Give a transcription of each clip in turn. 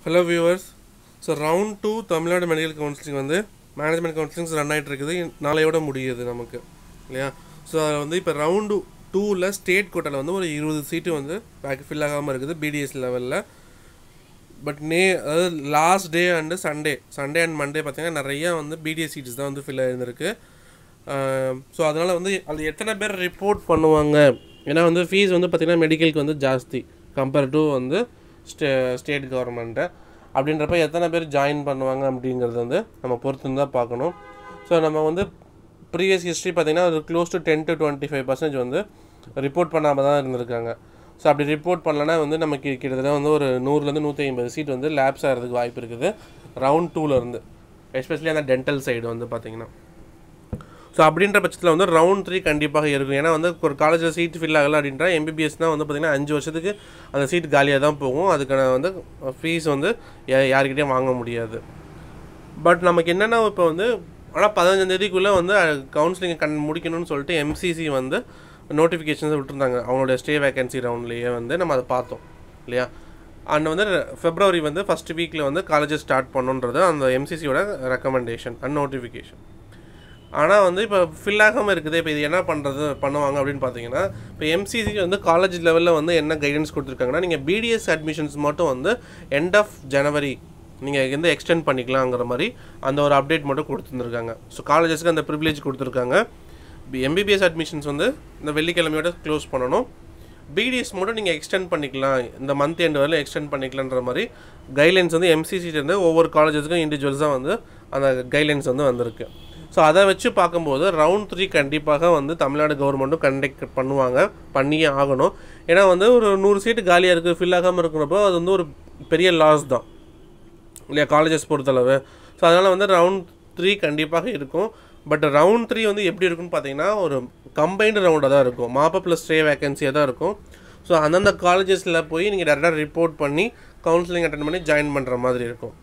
hello viewers so round two Tamil Nadu medical counselling வந்து management counsellings run ஆகிட்டு இருக்குது நாளையோட முடியுது நமக்கு இல்லையா ஸோ அதில் வந்து இப்போ ரவுண்டு டூவில் ஸ்டேட் கோட்டாவில் வந்து ஒரு இருபது சீட்டு வந்து பேக் ஃபில் ஆகாமல் இருக்குது பிடிஎஸ் லெவலில் பட் நே அதாவது last day and Sunday Sunday and Monday பார்த்தீங்கன்னா நிறையா வந்து பிடிஎஸ் சீட்ஸ் தான் வந்து ஃபில் ஆகிருந்திருக்கு ஸோ அதனால் வந்து அது எத்தனை பேர் ரிப்போர்ட் பண்ணுவாங்க ஏன்னா வந்து ஃபீஸ் வந்து பார்த்திங்கன்னா மெடிக்கலுக்கு வந்து ஜாஸ்தி கம்பேர் டு வந்து ஸ்டே ஸ்டேட் கவர்மெண்ட்டை அப்படின்றப்ப எத்தனை பேர் ஜாயின் பண்ணுவாங்க அப்படிங்கிறது வந்து நம்ம பொறுத்து தான் பார்க்கணும் ஸோ நம்ம வந்து ப்ரீவியஸ் ஹிஸ்ட்ரி பார்த்திங்கன்னா ஒரு close to ten to twenty five percentage வந்து ரிப்போர்ட் பண்ணாமல் தான் இருந்திருக்காங்க ஸோ அப்படி ரிப்போர்ட் பண்ணலன்னா வந்து நமக்கு கிட்டத்தட்ட வந்து ஒரு நூறுலேருந்து நூற்றி ஐம்பது சீட் வந்து லேப்ஸ் ஆகிறதுக்கு வாய்ப்பு இருக்குது ரவுண்ட் டூலேருந்து எஸ்பெஷலி அந்த டென்டல் சைடு வந்து பார்த்திங்கன்னா ஸோ அப்படின்ற பட்சத்தில் வந்து ரவுண்ட் த்ரீ கண்டிப்பாக இருக்கும் ஏன்னா வந்து ஒரு காலேஜில் சீட் ஃபில் ஆகலை அப்படின்ற எம்பிபிஎஸ்னால் வந்து பார்த்திங்கன்னா அஞ்சு வருஷத்துக்கு அந்த சீட் காலியாக தான் போகும் அதுக்கான வந்து ஃபீஸ் வந்து யா- யாருக்கிட்டையும் வாங்க முடியாது பட் நமக்கு என்னென்னா இப்போ வந்து ஆனால் பதினஞ்சாந்தேதிக்குள்ளே வந்து கவுன்சிலிங் கண் முடிக்கணும்னு சொல்லிட்டு எம்சிசி வந்து நோட்டிஃபிகேஷன்ஸ் விட்டுருந்தாங்க அவங்களோட ஸ்டே வேகன்சி ரவுண்ட்லேயே வந்து நம்ம அதை பார்த்தோம் இல்லையா அண்ட் வந்து ஃபெப்ரவரி வந்து ஃபஸ்ட் வீக்கில் வந்து காலேஜஸ் ஸ்டார்ட் பண்ணுன்றது அந்த எம்சிசியோட ரெக்கமெண்டேஷன் அண்ட் நோட்டிஃபிகேஷன் ஆனால் வந்து இப்போ ஃபில் ஆகாமல் இருக்குது இப்போ இது என்ன பண்ணுறது பண்ணுவாங்க அப்படின்னு பார்த்தீங்கன்னா இப்போ எம்சிசி வந்து காலேஜ் லெவலில் வந்து என்ன கைடன்ஸ் கொடுத்துருக்காங்கன்னா நீங்கள் பிடிஎஸ் அட்மிஷன்ஸ் மட்டும் வந்து எண்ட் ஆஃப் ஜனவரி நீங்கள் வந்து எக்ஸ்டெண்ட் பண்ணிக்கலாங்கிற மாதிரி அந்த ஒரு அப்டேட் மட்டும் கொடுத்துருந்துருக்காங்க ஸோ காலேஜஸ்க்கு அந்த ப்ரிவிலேஜ் கொடுத்துருக்காங்க எம்பிபிஎஸ் அட்மிஷன்ஸ் வந்து இந்த வெள்ளிக்கிழமையோட க்ளோஸ் பண்ணணும் பிடிஎஸ் மட்டும் நீங்கள் எக்ஸ்டெண்ட் பண்ணிக்கலாம் இந்த மந்த் எண்ட் வரையிலும் எக்ஸ்டெண்ட் பண்ணிக்கலான்ற மாதிரி கைட்லைன்ஸ் வந்து எம்சிசிலேருந்து ஒவ்வொரு காலேஜஸ்க்கும் இண்டிவிஜுவல்ஸாக வந்து அந்த கைட்லைன்ஸ் வந்து வந்திருக்கு ஸோ அதை வச்சு பார்க்கும்போது ரவுண்ட் த்ரீ கண்டிப்பாக வந்து தமிழ்நாடு கவர்மெண்ட்டும் கண்டக்ட் பண்ணுவாங்க பண்ணியே ஆகணும் ஏன்னா வந்து ஒரு நூறு சீட்டு காலியாக இருக்குது ஃபில் ஆகாமல் இருக்கிறப்போ அது வந்து ஒரு பெரிய லாஸ் தான் இல்லையா காலேஜஸ் பொறுத்தளவு ஸோ அதனால் வந்து ரவுண்ட் த்ரீ கண்டிப்பாக இருக்கும் பட் ரவுண்ட் த்ரீ வந்து எப்படி இருக்குன்னு பார்த்தீங்கன்னா ஒரு கம்பைன்டு ரவுண்டாக தான் இருக்கும் மாப்பா ப்ளஸ் ஸ்டே வேகன்சியாக தான் இருக்கும் ஸோ அந்தந்த காலேஜஸில் போய் நீங்கள் டேரெக்டாக ரிப்போர்ட் பண்ணி கவுன்சிலிங் அட்டன் பண்ணி ஜாயின் பண்ணுற மாதிரி இருக்கும்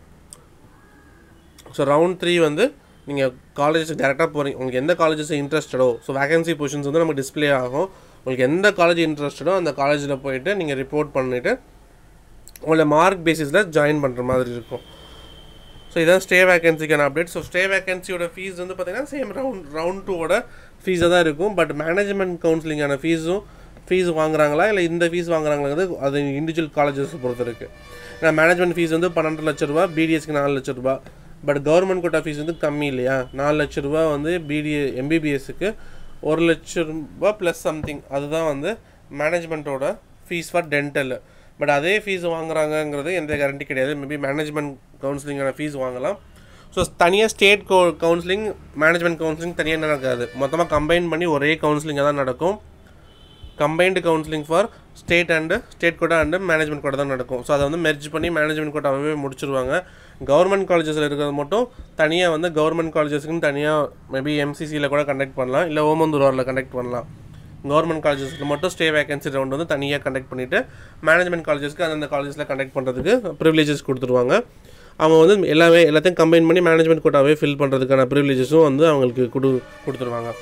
ஸோ ரவுண்ட் த்ரீ வந்து நீங்கள் காலேஜஸ் டேரெக்டாக போகிறீங்க உங்களுக்கு எந்த காலேஜஸ் இன்ட்ரெஸ்டடோ ஸோ வேகன்சி பொசிஷன்ஸ் வந்து நமக்கு டிஸ்ப்ளே ஆகும் உங்களுக்கு எந்த காலேஜ் இன்ட்ரெஸ்டடோ அந்த காலேஜில் போயிட்டு நீங்கள் ரிப்போர்ட் பண்ணிவிட்டு உங்களை மார்க் பேசிஸில் ஜாயின் பண்ணுற மாதிரி இருக்கும் ஸோ இதான் ஸ்டே வேகன்சிக்கான அப்டேட் ஸோ ஸ்டே வேகன்சியோட ஃபீஸ் வந்து பார்த்தீங்கன்னா சேம் ரவுண்ட் ரவுண்ட் டூவோட ஃபீஸாக தான் இருக்கும் பட் மேனேஜ்மெண்ட் கவுன்சிலிங்கான ஃபீஸும் ஃபீஸ் வாங்குறாங்களா இல்லை இந்த ஃபீஸ் வாங்குறாங்கிறது அது இண்டிவிஜுவல் காலேஜஸ் பொறுத்து இருக்குது ஏன்னா மேனேஜ்மெண்ட் ஃபீஸ் வந்து பன்னெண்டு லட்ச ரூபா பிடிஎஸ்க்கு நாலு லட்ச ரூபா பட் கவர்மெண்ட் கோட்டா ஃபீஸ் வந்து கம்மி இல்லையா நாலு லட்ச ரூபா வந்து பிடி எம்பிபிஎஸ்க்கு ஒரு லட்ச ரூபா ப்ளஸ் சம்திங் அதுதான் வந்து மேனேஜ்மெண்ட்டோட ஃபீஸ் ஃபார் டென்டல் பட் அதே ஃபீஸ் வாங்குறாங்கங்கிறது எந்த கேரண்டி கிடையாது மேபி மேனேஜ்மெண்ட் கவுன்சிலிங்கான ஃபீஸ் வாங்கலாம் ஸோ தனியாக ஸ்டேட் கோ கவுன்சிலிங் மேனேஜ்மெண்ட் கவுன்சிலிங் தனியாக நடக்காது மொத்தமாக கம்பைன் பண்ணி ஒரே கவுன்சிலிங்காக தான் நடக்கும் combined counselling for state and state quota and management quota தான் நடக்கும் ஸோ அதை வந்து மெர்ஜ் பண்ணி மேனேஜ்மெண்ட் கோட்டாவே முடிச்சிருவாங்க கவர்மெண்ட் காலேஜஸில் இருக்கிறது மட்டும் தனியாக வந்து கவர்மெண்ட் காலேஜஸ்க்குன்னு தனியாக மேபி எம்சிசியில் கூட கண்டக்ட் பண்ணலாம் இல்லை ஓமந்தூராரில் கண்டக்ட் பண்ணலாம் கவர்மெண்ட் காலேஜஸில் மட்டும் ஸ்டே வேகன்சி ரவுண்ட் வந்து தனியாக கண்டக்ட் பண்ணிவிட்டு மேனேஜ்மெண்ட் காலேஜஸ்க்கு அந்தந்த காலேஜஸில் கண்டக்ட் பண்ணுறதுக்கு ப்ரிவிலேஜஸ் கொடுத்துருவாங்க அவங்க வந்து எல்லாமே எல்லாத்தையும் கம்பைன் பண்ணி மேனேஜ்மெண்ட் கோட்டாவே ஃபில் பண்ணுறதுக்கான ப்ரிவிலேஜஸும் வந்து அவங்களுக்கு கொடு கொடுத்துருவாங்க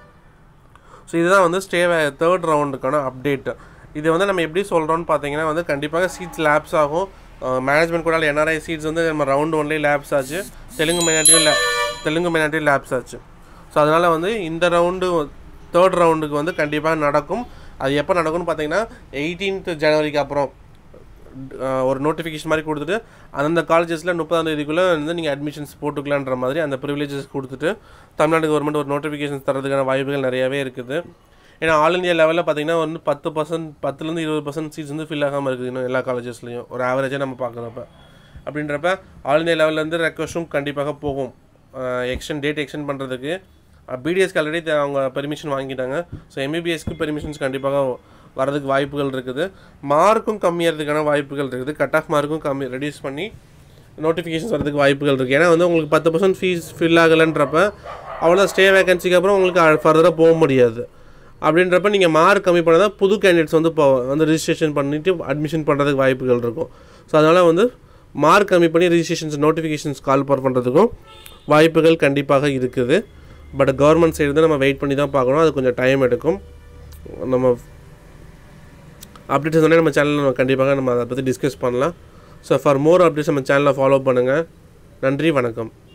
ஸோ இதுதான் வந்து ஸ்டே தேர்ட் ரவுண்டுக்கான அப்டேட் இது வந்து நம்ம எப்படி சொல்கிறோம்னு பார்த்தீங்கன்னா வந்து கண்டிப்பாக சீட்ஸ் லேப்ஸ் ஆகும் மேனேஜ்மெண்ட் கூட என்ஆர்ஐ சீட்ஸ் வந்து நம்ம ரவுண்ட் ஒன்லேயே லேப்ஸ் ஆச்சு தெலுங்கு மைனாரிட்டியும் லே தெலுங்கு மைனாரிட்டி லேப்ஸ் ஆச்சு ஸோ அதனால் வந்து இந்த ரவுண்டு தேர்ட் ரவுண்டுக்கு வந்து கண்டிப்பாக நடக்கும் அது எப்போ நடக்கும்னு பார்த்தீங்கன்னா எயிட்டீன்த் ஜனவரிக்கு அப்புறம் அஹ், ஒரு நோட்டிஃபிகேஷன் மாதிரி கொடுத்துட்டு அந்தந்த காலேஜஸில் முப்பதாம் தேதிக்குள்ளே வந்து நீங்கள் அட்மிஷன்ஸ் போட்டுக்கலான்ற மாதிரி அந்த ப்ரிவிலேஜஸ் கொடுத்துட்டு தமிழ்நாடு கவர்மெண்ட் ஒரு நோட்டிஃபிகேஷன் தரதுக்கான வாய்ப்புகள் நிறையாவே இருக்குது ஏன்னா ஆல் இந்தியா லெவலில் பார்த்தீங்கன்னா வந்து பத்து பர்சன்ட் பத்துலேருந்து இருபது பர்சன்ட் சீட்ஸ் வந்து ஃபில் ஆகாமல் இருக்குது இன்னும் எல்லா காலேஜஸ்லையும் ஒரு ஆவரேஜாக நம்ம பார்க்குறப்ப அப்படின்றப்ப ஆல் இந்தியா லெவல்லேருந்து ரெக்வஸ்ட்டும் கண்டிப்பாக போகும் எக்ஸ்டெண்ட் டேட் எக்ஸ்டெண்ட் பண்ணுறதுக்கு பிடிஎஸ்க்கு ஆல்ரெடி அவங்க பெர்மிஷன் வாங்கிட்டாங்க ஸோ எம்பிபிஎஸ்க்கு பெர்மிஷன்ஸ் கண்டிப்பாக வரதுக்கு வாய்ப்புகள் இருக்குது மார்க்கும் கம்மியறதுக்கான வாய்ப்புகள் இருக்குது கட் ஆஃப் மார்க்கும் கம்மி ரெடியூஸ் பண்ணி நோட்டிஃபிகேஷன்ஸ் வரதுக்கு வாய்ப்புகள் இருக்குது ஏன்னா வந்து உங்களுக்கு பத்து பர்சன்ட் ஃபீஸ் ஃபில் ஆகலைன்றப்ப அவ்வளோ ஸ்டே வேகன்சிக்கு அப்புறம் உங்களுக்கு ஃபர்தராக போக முடியாது அப்படின்றப்ப நீங்கள் மார்க் கம்மி பண்ணால் தான் புது கேண்டிடேட்ஸ் வந்து இப்போ வந்து ரிஜிஸ்ட்ரேஷன் பண்ணிவிட்டு அட்மிஷன் பண்ணுறதுக்கு வாய்ப்புகள் இருக்கும் ஸோ அதனால் வந்து மார்க் கம்மி பண்ணி ரிஜிஸ்ட்ரேஷன்ஸ் நோட்டிஃபிகேஷன்ஸ் கால் பர் பண்ணுறதுக்கும் வாய்ப்புகள் கண்டிப்பாக இருக்குது பட் கவர்மெண்ட் சைடு தான் நம்ம வெயிட் பண்ணி தான் பார்க்கணும் அது கொஞ்சம் டைம் எடுக்கும் நம்ம அப்டேட்ஸ் சொன்னால் நம்ம சேனலில் நம்ம கண்டிப்பாக நம்ம அதை பற்றி டிஸ்கஸ் பண்ணலாம் ஸோ ஃபார் மோர் அப்டேட்ஸ் நம்ம சேனலை ஃபாலோ பண்ணுங்கள் நன்றி வணக்கம்